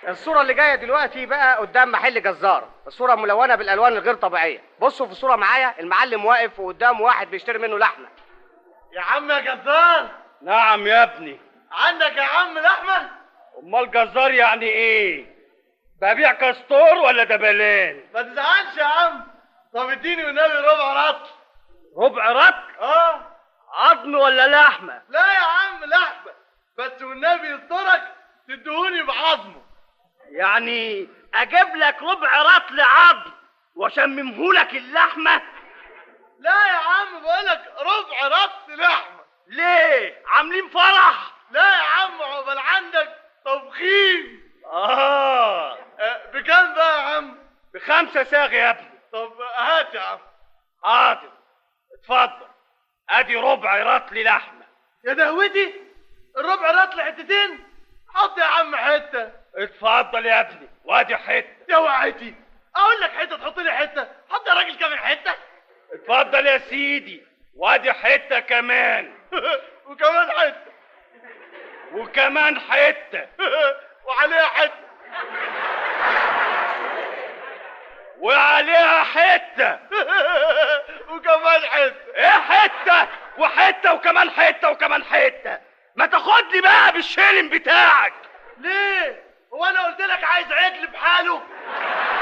الصورة اللي جاية دلوقتي بقى قدام محل جزار الصورة ملونة بالألوان الغير طبيعية بصوا في الصورة معايا المعلم واقف وقدامه واحد بيشتري منه لحمة يا عم يا جزار نعم يا ابني عندك يا عم لحمه امال جزار يعني ايه ببيع كاستور ولا دبلان ما تزعلش يا عم طب اديني والنبي ربع رطل ربع رك اه عظم ولا لحمه لا يا عم لحمه بس والنبي يسترك تدهوني بعظمه يعني اجيب لك ربع رطل عظم واشممهولك اللحمه لا يا عم بقولك ربع رطل لحمه ليه عاملين فرح لا يا عم عقبال عندك طبخين اه آه، بكام بقى يا عم بخمسة ساغ يا ابني طب هات يا عم حاضر اتفضل ادي ربع رطل لحمه يا دهوتي الربع رطل حتتين حط يا عم حته اتفضل يا ابني وادي حته يا وعيتي اقول لك حته تحط لي حته حط يا راجل كمان حته اتفضل يا سيدي وادي حته كمان وكمان حته وكمان حته وعليها حته وعليها حته وكمان حته ايه حته وحته وكمان حته وكمان حته ما تاخدني بقى بالشيلن بتاعك ليه هو انا قلت لك عايز عجل بحاله